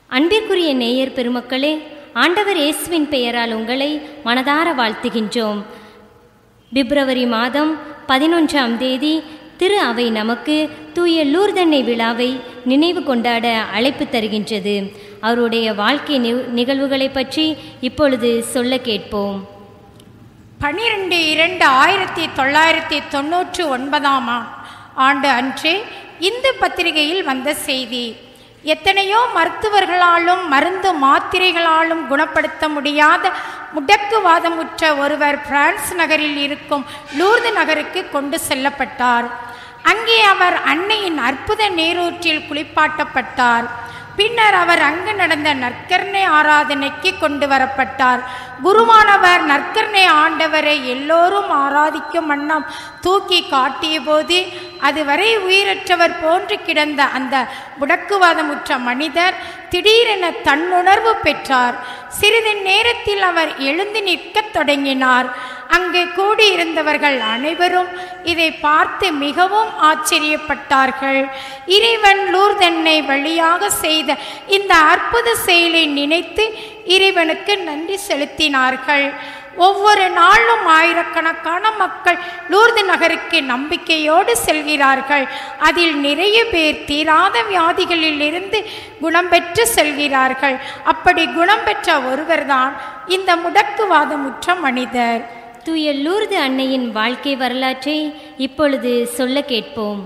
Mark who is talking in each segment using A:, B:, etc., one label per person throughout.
A: அன்பிற்குரிய நேயர் பெருமக்களே ஆண்டவர் இயேசுவின் பெயரால் உங்களை மனதார வாழ்த்துகின்றோம் பிப்ரவரி மாதம் பதினொன்றாம் தேதி திரு அவை நமக்கு தூய லூர்தன்னை விழாவை நினைவு கொண்டாட அழைப்பு தருகின்றது அவருடைய வாழ்க்கை நிக- நிகழ்வுகளை பற்றி இப்பொழுது சொல்ல கேட்போம்
B: பன்னிரெண்டு இரண்டு ஆயிரத்தி தொள்ளாயிரத்தி தொண்ணூற்று ஒன்பதாம் ஆ- ஆண்டு அன்று இந்து பத்திரிகையில் வந்த செய்தி எத்தனையோ மருத்துவர்களாலும் மருந்து மாத்திரைகளாலும் குணப்படுத்த முடியாத முடக்குவாதமுற்ற ஒருவர் பிரான்ஸ் நகரில் இருக்கும் லூர்து நகருக்கு கொண்டு செல்லப்பட்டார் அங்கே அவர் அன்னையின் அற்புத நீரூற்றில் குளிப்பாட்டப்பட்டார் பின்னர் அவர் அங்கு நடந்த நற்கர்ணை ஆராதனைக்கு கொண்டு வரப்பட்டார் குருவானவர் நற்கர்ணை ஆண்டவரை எல்லோரும் ஆராதிக்கும் வண்ணம் தூக்கி காட்டியபோது அதுவரை உயிரற்றவர் போன்று கிடந்த அந்த முடக்குவாதமுற்ற மனிதர் திடீரென தன்னுணர்வு பெற்றார் சிறிது நேரத்தில் அவர் எழுந்து நிற்கத் தொடங்கினார் அங்கே கூடியிருந்தவர்கள் அனைவரும் இதை பார்த்து மிகவும் ஆச்சரியப்பட்டார்கள் இறைவன் லூர்தன்னை வழியாக செய்த இந்த அற்புத செயலை நினைத்து இறைவனுக்கு நன்றி செலுத்தினார்கள் ஒவ்வொரு நாளும் ஆயிரக்கணக்கான மக்கள் லூர்து நகருக்கு நம்பிக்கையோடு செல்கிறார்கள் அதில் நிறைய பேர் தீராத வியாதிகளில் இருந்து குணம் பெற்று செல்கிறார்கள் அப்படி குணம் பெற்ற ஒருவர்தான் இந்த முடக்குவாதமுற்ற மனிதர்
A: தூய லூர்து அன்னையின் வாழ்க்கை வரலாற்றை இப்பொழுது சொல்ல கேட்போம்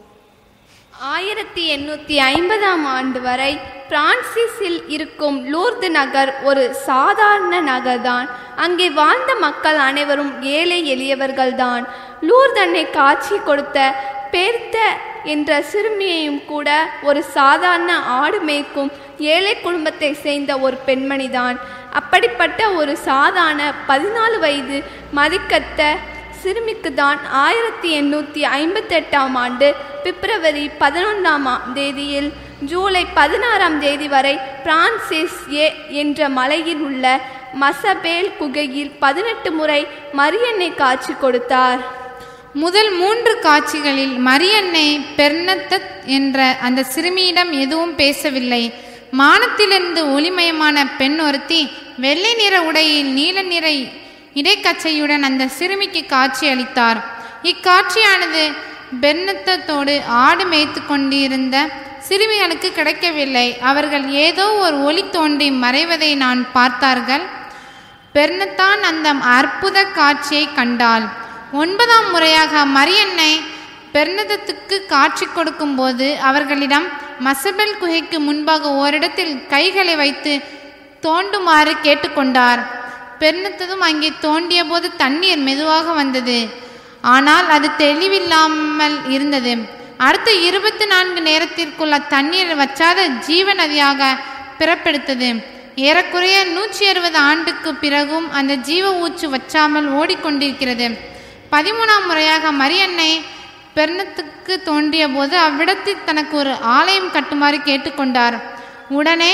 C: ஆயிரத்தி எண்ணூற்றி ஐம்பதாம் ஆண்டு வரை பிரான்சிஸில் இருக்கும் லூர்து நகர் ஒரு சாதாரண நகர்தான் அங்கே வாழ்ந்த மக்கள் அனைவரும் ஏழை எளியவர்கள்தான் லூர்து அன்னை காட்சி கொடுத்த பெர்த்த என்ற சிறுமியையும் கூட ஒரு சாதாரண ஆடு மேய்க்கும் ஏழை குடும்பத்தை சேர்ந்த ஒரு பெண்மணிதான் அப்படிப்பட்ட ஒரு சாதாரண பதினாலு வயது மதிக்கத்த சிறுமிக்கு தான் ஆயிரத்தி எண்ணூற்றி ஐம்பத்தெட்டாம் ஆண்டு பிப்ரவரி பதினொன்றாம் தேதியில் ஜூலை பதினாறாம் தேதி வரை பிரான்சிஸ் ஏ என்ற மலையில் உள்ள மசபேல் குகையில் பதினெட்டு முறை மரியன்னை காட்சி கொடுத்தார்
D: முதல் மூன்று காட்சிகளில் மரியன்னை பெர்னத்தத் என்ற அந்த சிறுமியிடம் எதுவும் பேசவில்லை மானத்திலிருந்து ஒளிமயமான பெண் ஒருத்தி வெள்ளை நிற உடையில் நீல நிற இடைக்கச்சையுடன் அந்த சிறுமிக்கு காட்சி அளித்தார் இக்காட்சியானது பெர்னத்தத்தோடு ஆடு மேய்த்து கொண்டிருந்த சிறுமிகளுக்கு கிடைக்கவில்லை அவர்கள் ஏதோ ஒரு ஒளி தோன்றி மறைவதை நான் பார்த்தார்கள் பெர்னத்தான் அந்த அற்புத காட்சியை கண்டாள் ஒன்பதாம் முறையாக மரியன்னை பெர்னதத்துக்கு காட்சி கொடுக்கும்போது அவர்களிடம் மசபெல் குகைக்கு முன்பாக ஓரிடத்தில் கைகளை வைத்து தோண்டுமாறு கேட்டுக்கொண்டார் பெர்னத்ததும் அங்கே தோண்டிய போது தண்ணீர் மெதுவாக வந்தது ஆனால் அது தெளிவில்லாமல் இருந்தது அடுத்த இருபத்தி நான்கு நேரத்திற்குள் அத்தண்ணீர் வற்றாத ஜீவ நதியாக பிறப்பெடுத்தது ஏறக்குறைய நூற்றி அறுபது ஆண்டுக்கு பிறகும் அந்த ஜீவ ஊற்று வற்றாமல் ஓடிக்கொண்டிருக்கிறது பதிமூணாம் முறையாக மரியன்னை பெர்னத்துக்கு தோன்றிய போது அவ்விடத்தில் தனக்கு ஒரு ஆலயம் கட்டுமாறு கேட்டுக்கொண்டார் உடனே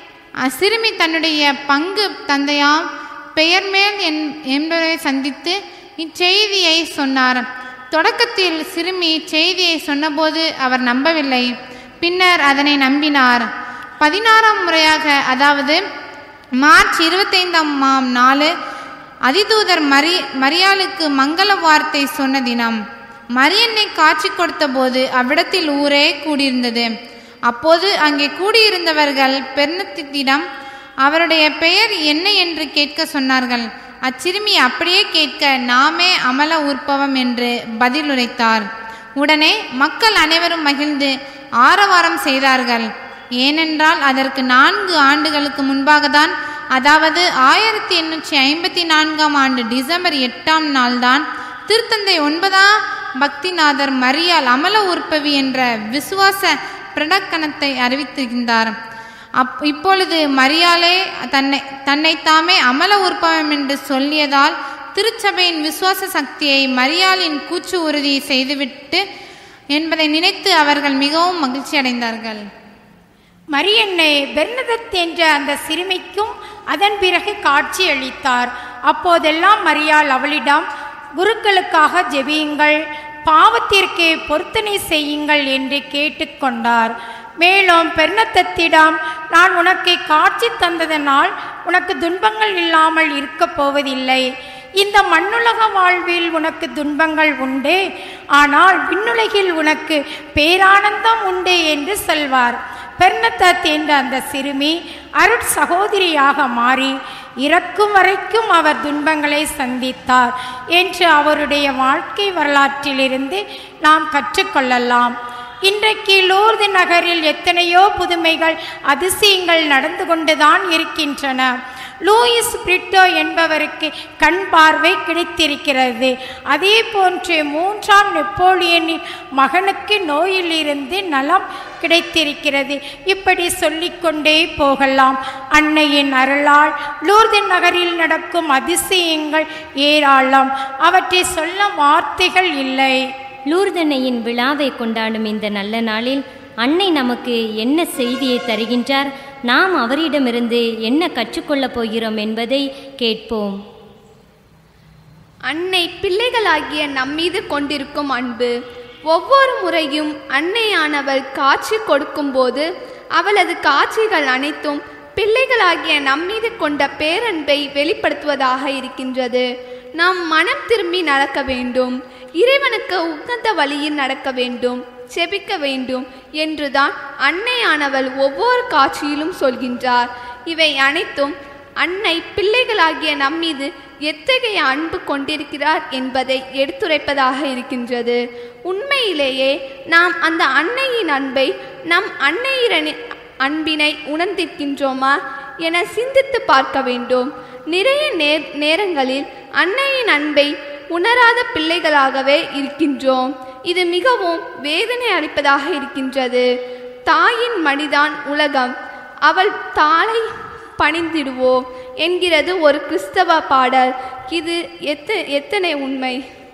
D: அசிறுமி தன்னுடைய பங்கு தந்தையாம் பெயர்மேல் என் என்பவரை சந்தித்து இச்செய்தியை சொன்னார் தொடக்கத்தில் சிறுமி செய்தியை சொன்னபோது அவர் நம்பவில்லை பின்னர் அதனை நம்பினார் பதினாறாம் முறையாக அதாவது மார்ச் இருபத்தைந்தாம் ஆம் நாள் அதிதூதர் மரி மரியாளுக்கு மங்கள வார்த்தை சொன்ன தினம் மரியன்னை காட்சி கொடுத்தபோது அவ்விடத்தில் ஊரே கூடியிருந்தது அப்போது அங்கே கூடியிருந்தவர்கள் பெருநத்திடம் அவருடைய பெயர் என்ன என்று கேட்க சொன்னார்கள் அச்சிறுமி அப்படியே கேட்க நாமே அமல உற்பவம் என்று பதிலுரைத்தார் உடனே மக்கள் அனைவரும் மகிழ்ந்து ஆரவாரம் செய்தார்கள் ஏனென்றால் அதற்கு நான்கு ஆண்டுகளுக்கு முன்பாக தான் அதாவது ஆயிரத்தி எண்ணூற்றி ஐம்பத்தி நான்காம் ஆண்டு டிசம்பர் எட்டாம் நாள்தான் திருத்தந்தை ஒன்பதாம் பக்திநாதர் மரியால் அமல உற்பவி என்ற விசுவாச பிரடக்கணத்தை அறிவித்திருந்தார் அப் இப்பொழுது மரியாலே தன்னை தன்னைத்தாமே அமல உற்பவம் என்று சொல்லியதால் திருச்சபையின் விசுவாச சக்தியை மரியாளின் கூச்சு உறுதி செய்துவிட்டு என்பதை நினைத்து அவர்கள் மிகவும் மகிழ்ச்சி அடைந்தார்கள்
B: மரியன்னை பெர்னதத் என்ற அந்த சிறுமிக்கும் அதன் பிறகு காட்சி அளித்தார் அப்போதெல்லாம் மரியாள் அவளிடம் குருக்களுக்காக ஜெபியுங்கள் பாவத்திற்கு பொருத்தனை செய்யுங்கள் என்று கேட்டுக்கொண்டார் மேலும் பெர்னத்தத்திடம் நான் உனக்கு காட்சி தந்ததனால் உனக்கு துன்பங்கள் இல்லாமல் இருக்கப் போவதில்லை இந்த மண்ணுலக வாழ்வில் உனக்கு துன்பங்கள் உண்டு ஆனால் விண்ணுலகில் உனக்கு பேரானந்தம் உண்டு என்று சொல்வார் பெர்னத்தத் என்ற அந்த சிறுமி அருட் சகோதரியாக மாறி இறக்கும் வரைக்கும் அவர் துன்பங்களை சந்தித்தார் என்று அவருடைய வாழ்க்கை வரலாற்றிலிருந்து நாம் கற்றுக்கொள்ளலாம் இன்றைக்கு லூர்து நகரில் எத்தனையோ புதுமைகள் அதிசயங்கள் நடந்து கொண்டுதான் இருக்கின்றன லூயிஸ் பிரிட்டோ என்பவருக்கு கண் பார்வை கிடைத்திருக்கிறது அதே போன்று மூன்றாம் நெப்போலியனின் மகனுக்கு நோயிலிருந்து நலம் கிடைத்திருக்கிறது இப்படி சொல்லிக்கொண்டே போகலாம் அன்னையின் அருளால் லூர்து நகரில் நடக்கும் அதிசயங்கள் ஏராளம் அவற்றை சொல்ல வார்த்தைகள் இல்லை
A: லூர்தனையின் விழாவை கொண்டாடும் இந்த நல்ல நாளில் அன்னை நமக்கு என்ன செய்தியை தருகின்றார் நாம் அவரிடமிருந்து என்ன கற்றுக்கொள்ளப் போகிறோம் என்பதை கேட்போம்
C: அன்னை பிள்ளைகளாகிய நம்மீது கொண்டிருக்கும் அன்பு ஒவ்வொரு முறையும் அன்னையானவள் காட்சி கொடுக்கும்போது அவளது காட்சிகள் அனைத்தும் பிள்ளைகளாகிய நம்மீது கொண்ட பேரன்பை வெளிப்படுத்துவதாக இருக்கின்றது நாம் மனம் திரும்பி நடக்க வேண்டும் இறைவனுக்கு உகந்த வழியில் நடக்க வேண்டும் செபிக்க வேண்டும் என்றுதான் அன்னையானவள் ஒவ்வொரு காட்சியிலும் சொல்கின்றார் இவை அனைத்தும் அன்னை பிள்ளைகளாகிய நம்மீது எத்தகைய அன்பு கொண்டிருக்கிறார் என்பதை எடுத்துரைப்பதாக இருக்கின்றது உண்மையிலேயே நாம் அந்த அன்னையின் அன்பை நம் அன்னையிரனி அன்பினை உணர்ந்திருக்கின்றோமா என சிந்தித்து பார்க்க வேண்டும் நிறைய நேர் நேரங்களில் அன்னையின் அன்பை உணராத பிள்ளைகளாகவே இருக்கின்றோம் இது மிகவும் வேதனை அளிப்பதாக இருக்கின்றது தாயின் மடிதான் உலகம் அவள் தாளை பணிந்திடுவோம் என்கிறது ஒரு கிறிஸ்தவ பாடல் இது எத்த எத்தனை உண்மை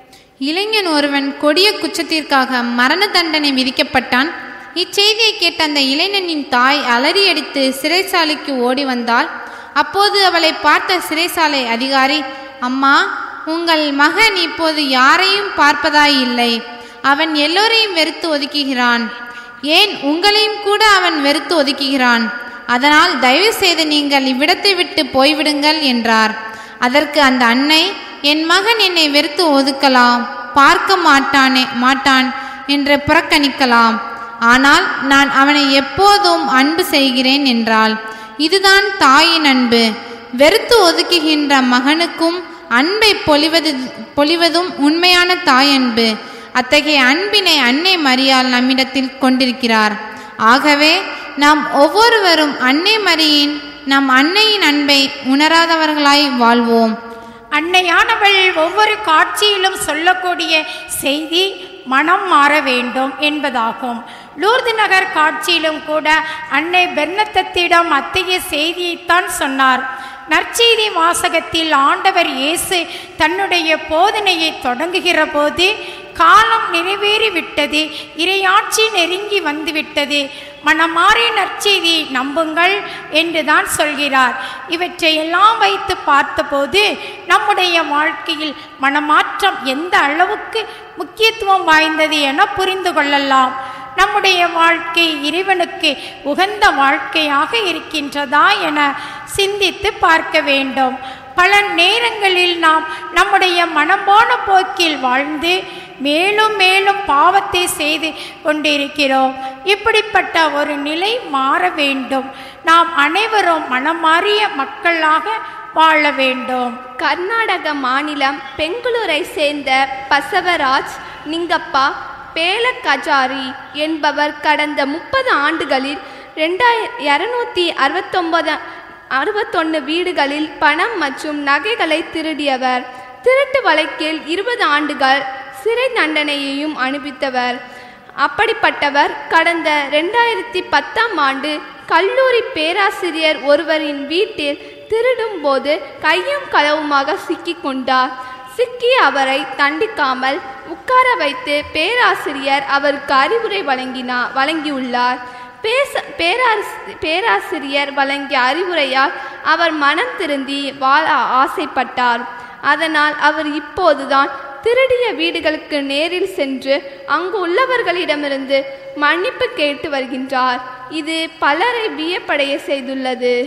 D: இளைஞன் ஒருவன் கொடிய குற்றத்திற்காக மரண தண்டனை விதிக்கப்பட்டான் இச்செய்தியை கேட்ட அந்த இளைஞனின் தாய் அலறியடித்து சிறைச்சாலைக்கு ஓடி வந்தாள் அப்போது அவளை பார்த்த சிறைச்சாலை அதிகாரி அம்மா உங்கள் மகன் இப்போது யாரையும் பார்ப்பதாய் இல்லை அவன் எல்லோரையும் வெறுத்து ஒதுக்குகிறான் ஏன் உங்களையும் கூட அவன் வெறுத்து ஒதுக்குகிறான் அதனால் தயவு செய்து நீங்கள் இவ்விடத்தை விட்டு போய்விடுங்கள் என்றார் அதற்கு அந்த அன்னை என் மகன் என்னை வெறுத்து ஒதுக்கலாம் பார்க்க மாட்டானே மாட்டான் என்று புறக்கணிக்கலாம் ஆனால் நான் அவனை எப்போதும் அன்பு செய்கிறேன் என்றாள் இதுதான் தாயின் அன்பு வெறுத்து ஒதுக்குகின்ற மகனுக்கும் அன்பை பொழிவது பொழிவதும் உண்மையான தாய் அன்பு அத்தகைய அன்பினை அன்னை மரியாள் நம்மிடத்தில் கொண்டிருக்கிறார் ஆகவே நாம் ஒவ்வொருவரும் அன்னை மரியின் நம் அன்னையின் அன்பை உணராதவர்களாய் வாழ்வோம்
B: அன்னையானவள் ஒவ்வொரு காட்சியிலும் சொல்லக்கூடிய செய்தி மனம் மாற வேண்டும் என்பதாகும் லூர்து நகர் காட்சியிலும் கூட அன்னை பெர்னத்தத்திடம் அத்தகைய செய்தியைத்தான் சொன்னார் நற்செய்தி வாசகத்தில் ஆண்டவர் இயேசு தன்னுடைய போதனையை தொடங்குகிற போது காலம் நிறைவேறிவிட்டது இறையாட்சி நெருங்கி வந்துவிட்டது மனமாறிய நற்செய்தியை நம்புங்கள் என்றுதான் சொல்கிறார் இவற்றை எல்லாம் வைத்து பார்த்தபோது நம்முடைய வாழ்க்கையில் மனமாற்றம் எந்த அளவுக்கு முக்கியத்துவம் வாய்ந்தது என புரிந்து கொள்ளலாம் நம்முடைய வாழ்க்கை இறைவனுக்கு உகந்த வாழ்க்கையாக இருக்கின்றதா என சிந்தித்து பார்க்க வேண்டும் பல நேரங்களில் நாம் நம்முடைய மனம்போன போக்கில் வாழ்ந்து மேலும் மேலும் பாவத்தை செய்து கொண்டிருக்கிறோம் இப்படிப்பட்ட ஒரு நிலை மாற வேண்டும் நாம் அனைவரும் மனமாறிய மக்களாக வாழ வேண்டும்
C: கர்நாடக மாநிலம் பெங்களூரை சேர்ந்த பசவராஜ் நிங்கப்பா பேலக்கஜாரி என்பவர் கடந்த முப்பது ஆண்டுகளில் ரெண்டாய இரநூத்தி அறுபத்தொன்பது அறுபத்தொன்று வீடுகளில் பணம் மற்றும் நகைகளை திருடியவர் திருட்டு வழக்கில் இருபது ஆண்டுகள் சிறை தண்டனையையும் அனுப்பித்தவர் அப்படிப்பட்டவர் கடந்த ரெண்டாயிரத்தி பத்தாம் ஆண்டு கல்லூரி பேராசிரியர் ஒருவரின் வீட்டில் திருடும் போது கையும் களவுமாக சிக்கிக் கொண்டார் சிக்கிய அவரை தண்டிக்காமல் உட்கார வைத்து பேராசிரியர் அவருக்கு அறிவுரை வழங்கினா வழங்கியுள்ளார் பேச பேராசி பேராசிரியர் வழங்கிய அறிவுரையால் அவர் மனம் திருந்தி வாழ ஆசைப்பட்டார் அதனால் அவர் இப்போதுதான் திருடிய வீடுகளுக்கு நேரில் சென்று அங்கு உள்ளவர்களிடமிருந்து மன்னிப்பு கேட்டு வருகின்றார் இது பலரை வியப்படைய செய்துள்ளது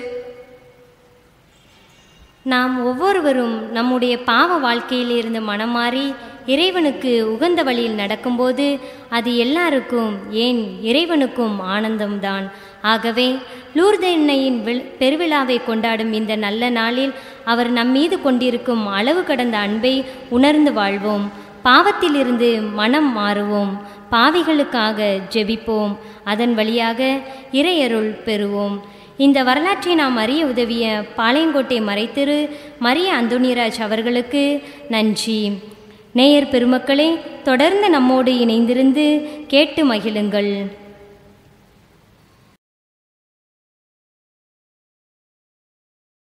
A: நாம் ஒவ்வொருவரும் நம்முடைய பாவ வாழ்க்கையிலிருந்து மனம் மாறி இறைவனுக்கு உகந்த வழியில் நடக்கும்போது அது எல்லாருக்கும் ஏன் இறைவனுக்கும் ஆனந்தம்தான் ஆகவே லூர்து எண்ணெயின் வில் பெருவிழாவை கொண்டாடும் இந்த நல்ல நாளில் அவர் நம்மீது கொண்டிருக்கும் அளவு கடந்த அன்பை உணர்ந்து வாழ்வோம் பாவத்திலிருந்து மனம் மாறுவோம் பாவிகளுக்காக ஜெபிப்போம் அதன் வழியாக இறையருள் பெறுவோம் இந்த வரலாற்றை நாம் அறிய உதவிய பாளையங்கோட்டை மறைத்திரு மரிய அந்தோணிராஜ் அவர்களுக்கு நன்றி நேயர் பெருமக்களே தொடர்ந்து நம்மோடு இணைந்திருந்து கேட்டு மகிழுங்கள்